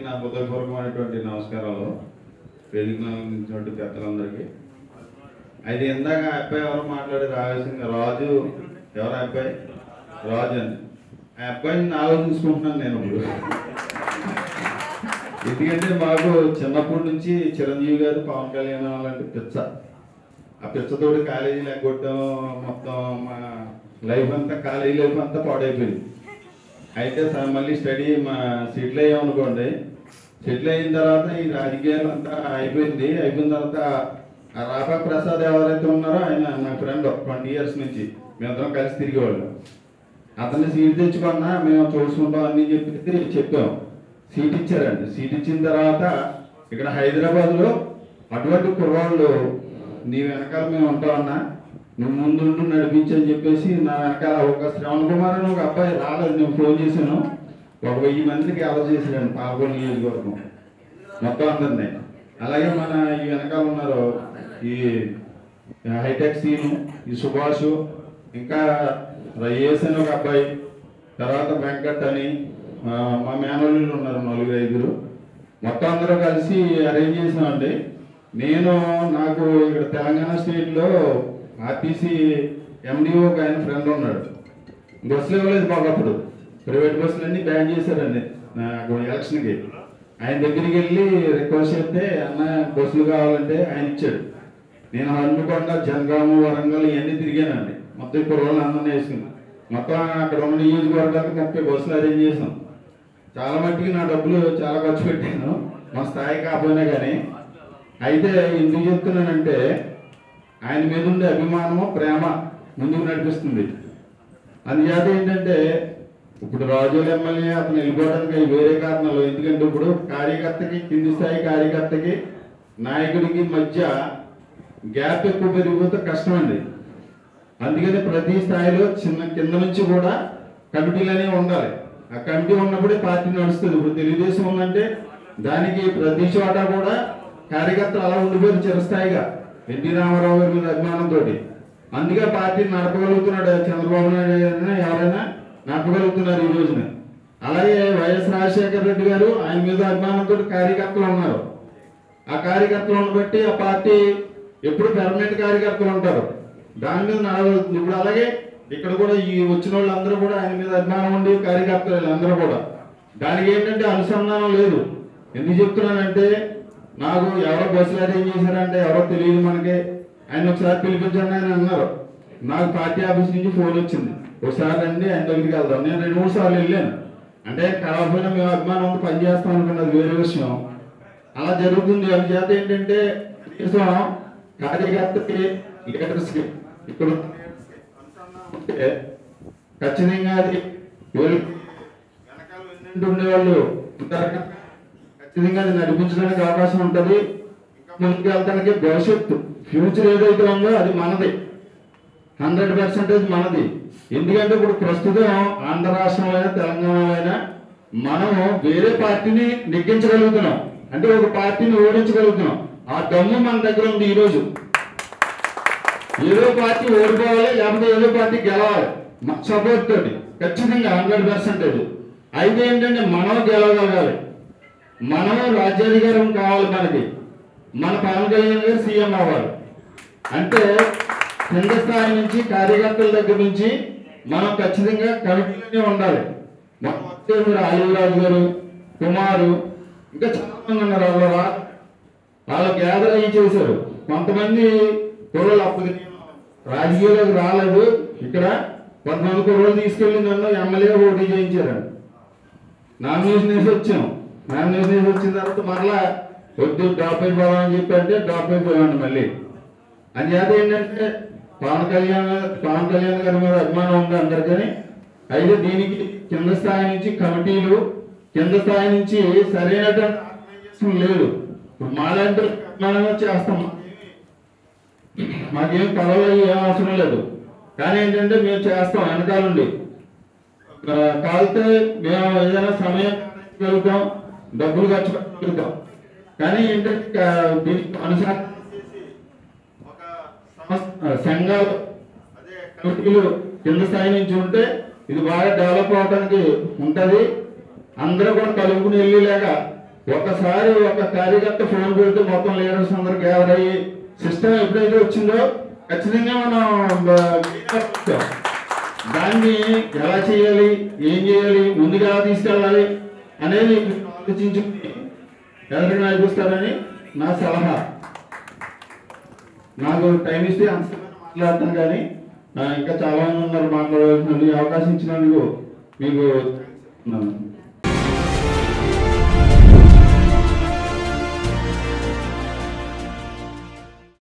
నా హృదయపూర్వకమైనటువంటి నమస్కారాలు వేదిక నుంచినటువంటి పెద్దలందరికీ అయితే ఇందాక ఆ అబ్బాయి ఎవరు మాట్లాడారు ఆవేశంగా రాజు ఎవరు ఆ అబ్బాయి రాజు అని ఆ అబ్బాయిని ఆలోచించుకుంటున్నాను నేను ఇప్పుడు ఎందుకంటే మాకు చిన్నప్పటి నుంచి చిరంజీవి గారు పవన్ కళ్యాణ్ లాంటి పిచ్చ ఆ పిచ్చతోటి కాలేజీలు ఎగ్గొట్టడం మొత్తం మా లైఫ్ అంతా కాలేజీ లైఫ్ అంతా పాడైపోయింది అయితే స- మళ్ళీ స్టడీ మా సెటిల్ అయ్యామనుకోండి సెటిల్ అయిన తర్వాత ఈ రాజకీయాలు అంతా అయిపోయింది అయిపోయిన తర్వాత ఆ రాపా ప్రసాద్ ఎవరైతే ఉన్నారో ఆయన నా ఫ్రెండ్ ట్వంటీ ఇయర్స్ నుంచి మేమందరం కలిసి తిరిగేవాళ్ళం అతన్ని సీట్ తెచ్చుకున్నా మేము చూసుకుంటాం అని చెప్పి చెప్పాం సీట్ ఇచ్చారండి సీట్ ఇచ్చిన తర్వాత ఇక్కడ హైదరాబాద్లో అటువంటి కుర్రాళ్ళు నీ వెనకాల మేము ఉంటామన్నా నువ్వు ముందుంటూ నడిపించని చెప్పేసి నా వెనకాల ఒక శ్రవణ్ కుమార్ అని ఒక అబ్బాయి రాలేదు నేను ఫోన్ చేశాను ఒక వెయ్యి మందికి అలర్ చేశాడు పాల్గొన నియోజకవర్గం మొత్తం అందరినీ అలాగే మన ఈ వెనకాల ఉన్నారు ఈ హైటెక్ సీను ఈ సుభాష్ ఇంకా రయేష్ అని ఒక అబ్బాయి తర్వాత వెంకట్ అని ఆ, మా మేనల్లుళ్ళు ఉన్నారు నలుగురు ఐదుగురు మొత్తం అందరూ కలిసి అరేంజ్ చేసామండి నేను నాకు ఇక్కడ తెలంగాణ స్టేట్లో ఆర్టీసీ ఎండిఓ ఒక ఆయన ఫ్రెండ్ ఉన్నాడు బస్సులు ఇవ్వలేదు మాకు అప్పుడు ప్రైవేట్ బస్సులు అన్ని బ్యాన్ చేశారండి నాకు ఎలక్షన్కి ఆయన దగ్గరికి వెళ్ళి రిక్వెస్ట్ చేస్తే అన్న బస్సులు కావాలంటే ఆయన ఇచ్చాడు నేను హన్మకొండ జనగామ వరంగల్ ఇవన్నీ తిరిగానండి మొత్తం ఇప్పుడు రోజులు అందరినీ వేసుకుని మొత్తం అక్కడ ఉన్న నియోజకవర్గాలకు ముప్పై బస్సులు అరేంజ్ చేసాం చాలా మట్టికి నా డబ్బులు చాలా ఖర్చు పెట్టాను మా స్థాయి కాకపోయినా కానీ అయితే ఎందుకు చెప్తున్నానంటే ఆయన మీద ఉండే అభిమానము ప్రేమ ముందుకు నడిపిస్తుంది అందుచేత ఏంటంటే ఇప్పుడు రాజుల ఎమ్మెల్యే అతను వెళ్ళిపోవడానికి అవి వేరే కారణాలు ఎందుకంటే ఇప్పుడు కార్యకర్తకి కింది స్థాయి కార్యకర్తకి నాయకుడికి మధ్య గ్యాప్ ఎక్కువ పెరిగిపోతే కష్టం అండి అందుకని ప్రతి స్థాయిలో చిన్న కింద నుంచి కూడా కమిటీలు అనేవి ఉండాలి ఆ కమిటీ ఉన్నప్పుడే పార్టీ నడుస్తుంది ఇప్పుడు తెలుగుదేశం ఉందంటే దానికి ప్రతి చోట కూడా కార్యకర్తలు అలా ఉండిపోయారు చిరస్థాయిగా ఎన్టీ రామారావు గారి మీద అభిమానంతో అందుకే పార్టీని నడపగలుగుతున్నాడు చంద్రబాబు నాయుడు గారైనా ఎవరైనా నడపగలుగుతున్నారు ఈ రోజున అలాగే వైఎస్ రాజశేఖర రెడ్డి గారు ఆయన మీద అభిమానంతో కార్యకర్తలు ఉన్నారు ఆ కార్యకర్తలు ఉండబట్టి ఆ పార్టీ ఎప్పుడు పెర్మనెంట్ కార్యకర్తలు ఉంటారు దాని మీద నడవలుతుంది ఇప్పుడు అలాగే ఇక్కడ కూడా ఈ వచ్చిన వాళ్ళందరూ కూడా ఆయన మీద అభిమానం ఉండి కార్యకర్తలు అందరూ కూడా దానికి ఏంటంటే అనుసంధానం లేదు ఎందుకు చెప్తున్నానంటే నాకు ఎవరో బస్సులు అరేంజ్ చేశారంటే ఎవరో తెలియదు మనకి ఆయన ఒకసారి పిలిపించండి అని అన్నారు నాకు పార్టీ ఆఫీస్ నుంచి ఫోన్ వచ్చింది ఒకసారి రండి ఆయన దగ్గరికి వెళ్దాం నేను రెండు మూడు సార్లు వెళ్ళాను అంటే కాకపోయినా మేము అభిమానం ఉంది పని చేస్తాం అనుకున్నది వేరే విషయం అలా జరుగుతుంది అది చేత ఏంటంటే కనీసం కార్యకర్తకి లీడర్స్కి ఇక్కడ ఉన్న leadersకి అనుసంధానం ఉంటే ఖచ్చితంగా అది వీళ్ళు వెనకాల వెన్నంటి ఉండేవాళ్ళు ఉంటారు కనుక ఖచ్చితంగా అది నడిపించడానికి అవకాశం ఉంటుంది ఇంకా ముందుకు వెళ్తానికి భవిష్యత్తు ఫ్యూచర్ ఏదైతే ఉందో అది మనది హండ్రెడ్ పర్సెంటేజ్ మనది ఎందుకంటే ఇప్పుడు ప్రస్తుతం ఆంధ్ర రాష్ట్రంలో అయినా తెలంగాణలో అయినా మనము వేరే పార్టీని నెగ్గించగలుగుతున్నాం అంటే ఒక పార్టీని ఓడించగలుగుతున్నాం ఆ దమ్ము మన దగ్గర ఉంది ఈ రోజు ఏదో పార్టీ ఓడిపోవాలి లేకపోతే ఏదో పార్టీ గెలవాలి సపోర్ట్ తోటి ఖచ్చితంగా హండ్రెడ్ పర్సెంటేజ్ అయితే ఏంటంటే మనం గెలవగలగాలి మనం రాజ్యాధికారం కావాలి మనకి మన పవన్ కళ్యాణ్ గారు సీఎం అవ్వాలి అంటే కింద స్థాయి నుంచి కార్యకర్తల దగ్గర నుంచి మనం ఖచ్చితంగా కమిటీలోనే ఉండాలి మన వస్తే మీరు ఆలివరాజు గారు కుమారు ఇంకా చాలా మంది ఉన్నారు వాళ్ళు రా వాళ్ళు గ్యాదర్ అయ్యి చేశారు కొంతమంది కుర్రలు అప్పుడు రాజకీయాలకు రాలేదు ఇక్కడ కొంతమంది కుర్రలు తీసుకెళ్ళి నన్ను ఎమ్మెల్యే పోటీ చేయించారండి నామినేషన్ వేసి వచ్చాం నామినేషన్ వేసి వచ్చిన తర్వాత మరలా వద్దు డ్రాప్ అయిపోదామని చెప్పి అంటే డ్రాప్ అయిపోయామండి మళ్ళీ అని చేత ఏంటంటే పవన్ కళ్యాణ్ పవన్ కళ్యాణ్ గారి మీద అభిమానం ఉంది అందరికీ అయితే దీనికి కింద స్థాయి నుంచి కమిటీలు కింద స్థాయి నుంచి సరైనటువంటి ఆర్గనైజేషన్ లేదు ఇప్పుడు మాలాంటి అభిమానంగా చేస్తాం మాకేం పదవులు ఏం అవసరం లేదు కానీ ఏంటంటే మేము చేస్తాం వెనకాలండి ఆ, కాలితే మేము ఏదైనా సమయం కేటాయించగలుగుతాం డబ్బులు ఖర్చు పెట్టగలుగుతాం కానీ ఏంటంటే ఆ, దీనికి అనుసరణ చేసి ఒక సంస్థ- ఆ, సంఘాలు అదే కమిటీలు కింద స్థాయి నుంచి ఉంటే ఇది బాగా డెవలప్ అవడానికి ఉంటది అందరూ కూడా కలుపుకుని వెళ్ళేలాగా ఒకసారి ఒక కార్యకర్త ఫోన్ పెడితే మొత్తం లీడర్స్ అందరూ గ్యాదర్ అయ్యి సిస్టమ్ ఎప్పుడైతే వచ్చిందో ఖచ్చితంగా మనం బ- దాన్ని ఎలా చేయాలి ఏం చేయాలి ముందుకు ఎలా తీసుకెళ్ళాలి అనేది ఆలోచించుకుని ఎవరికి నడిపిస్తారని నా సలహా నాకు టైం ఇస్తే అంత మాట్లాడతాను కానీ ఆ, ఇంకా చాలా మంది ఉన్నారు మాట్లాడవలసిన ఈ అవకాశం ఇచ్చినందుకు మీకు చెప్తున్నాను.